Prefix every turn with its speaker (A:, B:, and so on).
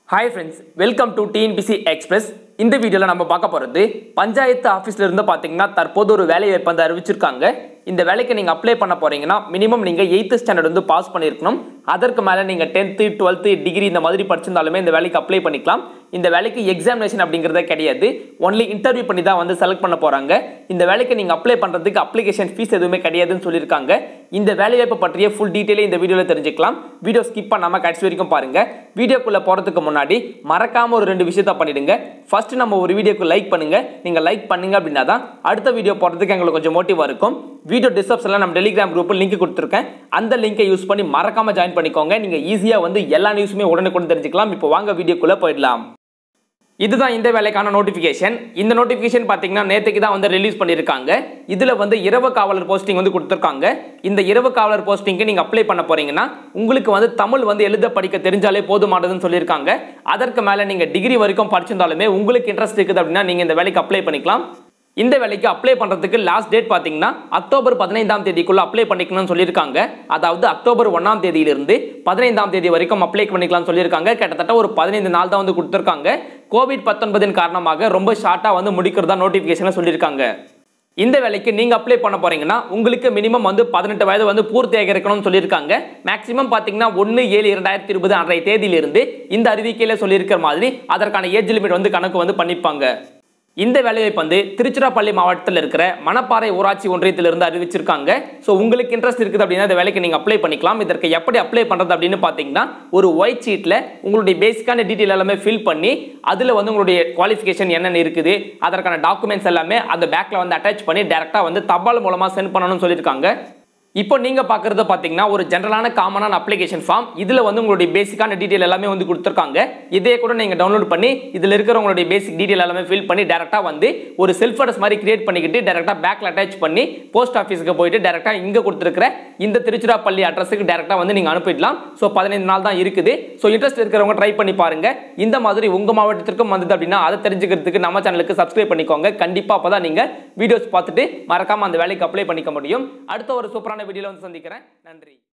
A: hi friends welcome to TNPSC express இந்த வீடியோவில் நம்ம பார்க்க போகிறது பஞ்சாயத்து ஆஃபீஸில் இருந்து பார்த்தீங்கன்னா தற்போது ஒரு வேலை வாய்ப்பு வந்து அறிவிச்சிருக்காங்க இந்த வேலைக்கு நீங்கள் அப்ளை பண்ண போறீங்கன்னா மினிமம் நீங்கள் எயித்து ஸ்டாண்டர்ட் வந்து பாஸ் பண்ணியிருக்கணும் அதற்கு மேலே நீங்கள் டென்த்து டுவெல்த்து டிகிரி இந்த மாதிரி படிச்சிருந்தாலுமே இந்த வேலைக்கு அப்ளை பண்ணிக்கலாம் இந்த வேலைக்கு எக்ஸாமினேஷன் அப்படிங்கிறதே கிடையாது ஒன்லி இன்டர்வியூ பண்ணி தான் வந்து செலக்ட் பண்ண போகிறாங்க இந்த வேலைக்கு நீங்கள் அப்ளை பண்ணுறதுக்கு அப்ளிகேஷன் ஃபீஸ் எதுவுமே கிடையாதுன்னு சொல்லியிருக்காங்க இந்த வேலைவாய்ப்பு பற்றிய ஃபுல் டீட்டெயிலே இந்த வீடியோவில் தெரிஞ்சுக்கலாம் வீடியோ ஸ்கிப் பண்ணாமல் கடைசி வரைக்கும் பாருங்க வீடியோக்குள்ளே போகிறதுக்கு முன்னாடி மறக்காமல் ஒரு ரெண்டு விஷயத்த பண்ணிடுங்க ஃபர்ஸ்ட் நம்ம ஒரு வீடியோக்கு லைக் பண்ணுங்க நீங்கள் லைக் பண்ணுங்க அப்படின்னா தான் அடுத்த வீடியோ போடுறதுக்கு எங்களுக்கு கொஞ்சம் மோட்டிவாக இருக்கும் வீடியோ டிஸ்கிரிப்ஷனில் நம்ம டெலிகிராம் குரூப்பில் லிங்க் கொடுத்துருக்கேன் அந்த லிங்கை யூஸ் பண்ணி மறக்காமல் ஜாயின் பண்ணிக்கோங்க நீங்கள் ஈஸியாக வந்து எல்லா நியூஸுமே உடனுக்குடன் தெரிஞ்சுக்கலாம் இப்போ வாங்க வீடியோக்குள்ளே போயிடலாம் இதுதான் இந்த வேலைக்கான நோட்டிஃபிகேஷன் இந்த நோட்டிஃபிகேஷன் பார்த்தீங்கன்னா நேற்றுக்கு தான் வந்து ரிலீஸ் பண்ணியிருக்காங்க இதில் வந்து இரவு காவலர் போஸ்டிங் வந்து கொடுத்துருக்காங்க இந்த இரவு காவலர் போஸ்டிங்க்கு நீங்கள் அப்ளை பண்ண போறீங்கன்னா உங்களுக்கு வந்து தமிழ் வந்து எழுத படிக்க தெரிஞ்சாலே போதுமானதுன்னு சொல்லியிருக்காங்க அதற்கு மேலே நீங்கள் டிகிரி வரைக்கும் படிச்சிருந்தாலுமே உங்களுக்கு இன்ட்ரெஸ்ட் இருக்குது அப்படின்னா நீங்கள் இந்த வேலைக்கு அப்ளை பண்ணிக்கலாம் இந்த வேலைக்கு அப்ளை பண்ணுறதுக்கு லாஸ்ட் டேட் பார்த்தீங்கன்னா அக்டோபர் பதினைந்தாம் தேதிக்குள்ள அப்ளை பண்ணிக்கணும்னு சொல்லியிருக்காங்க அதாவது அக்டோபர் ஒன்றாம் தேதியிலிருந்து பதினைந்தாம் தேதி வரைக்கும் அப்ளை பண்ணிக்கலாம்னு சொல்லியிருக்காங்க கிட்டத்தட்ட ஒரு பதினைந்து நாள் தான் வந்து கொடுத்துருக்காங்க கோவிட் பத்தொன்பதின் காரணமாக ரொம்ப ஷார்ட்டாக வந்து முடிக்கிறதா நோட்டிஃபிகேஷனில் சொல்லியிருக்காங்க இந்த வேலைக்கு நீங்க அப்ளை பண்ண போறீங்கன்னா உங்களுக்கு மினிமம் வந்து பதினெட்டு வயது வந்து பூர்த்தியாக இருக்கணும்னு சொல்லியிருக்காங்க மேக்ஸிமம் பார்த்தீங்கன்னா ஒன்று ஏழு இரண்டாயிரத்தி இருபது அன்றைய தேதியிலிருந்து இந்த அறிவிக்கையில சொல்லியிருக்கிற மாதிரி அதற்கான ஏஜ் லிமிட் வந்து கணக்கு வந்து பண்ணிப்பாங்க இந்த வேலைவாய்ப்பு வந்து திருச்சிராப்பள்ளி மாவட்டத்தில் இருக்கிற மணப்பாறை ஊராட்சி ஒன்றியத்திலிருந்து அறிவிச்சிருக்காங்க ஸோ உங்களுக்கு இன்ட்ரெஸ்ட் இருக்குது அப்படின்னா இந்த வேலைக்கு நீங்கள் அப்ளை பண்ணிக்கலாம் இதற்கு எப்படி அப்ளை பண்ணுறது அப்படின்னு பார்த்தீங்கன்னா ஒரு ஒயிட் ஷீட்டில் உங்களுடைய பேசிக்கான டீட்டெயில் எல்லாமே ஃபில் பண்ணி அதில் வந்து உங்களுடைய குவாலிஃபிகேஷன் என்னென்ன இருக்குது அதற்கான டாக்குமெண்ட்ஸ் எல்லாமே அந்த பேக்கில் வந்து அட்டாச் பண்ணி டேரெக்டாக வந்து தபால் மூலமாக சென்ட் பண்ணணும்னு சொல்லியிருக்காங்க இப்போ நீங்க பாக்குறது பாத்தீங்கன்னா ஒரு ஜென்ரலான காமனான அப்ளிகேஷன் ஃபார்ம் இதுல வந்து உங்களுடைய பேசிக்கான டீடைல் எல்லாமே வந்து கொடுத்துருக்காங்க இதே கூட நீங்க டவுன்லோட் பண்ணி இதுல இருக்கிற உங்களுடைய பேசிக் டீடைல் எல்லாமே ஃபில் பண்ணி டேரக்டா வந்து ஒரு செல்ஃப் அட்ரஸ் மாதிரி கிரியேட் பண்ணிக்கிட்டு டேரக்டா பேக்ல அட்டாச் பண்ணி போஸ்ட் ஆஃபீஸ்க்கு போயிட்டு டேரக்டா இங்க கொடுத்துருக்கிற இந்த திருச்சிராப்பள்ளி அட்ரஸுக்கு டேரக்டா வந்து நீங்க அனுப்பிடலாம் ஸோ பதினைந்து நாள் தான் இருக்குது ஸோ இன்ட்ரெஸ்ட் இருக்கிறவங்க ட்ரை பண்ணி பாருங்க இந்த மாதிரி உங்க மாவட்டத்திற்கும் வந்தது அப்படின்னா அதை தெரிஞ்சுக்கிறதுக்கு நம்ம சேனலுக்கு சப்ஸ்கிரைப் பண்ணிக்கோங்க கண்டிப்பா அப்பதான் நீங்க வீடியோஸ் பார்த்துட்டு மறக்காம அந்த வேலைக்கு அப்ளை பண்ணிக்க முடியும் அடுத்த ஒரு சூப்பரான வீடியோல வந்து சந்திக்கிறேன் நன்றி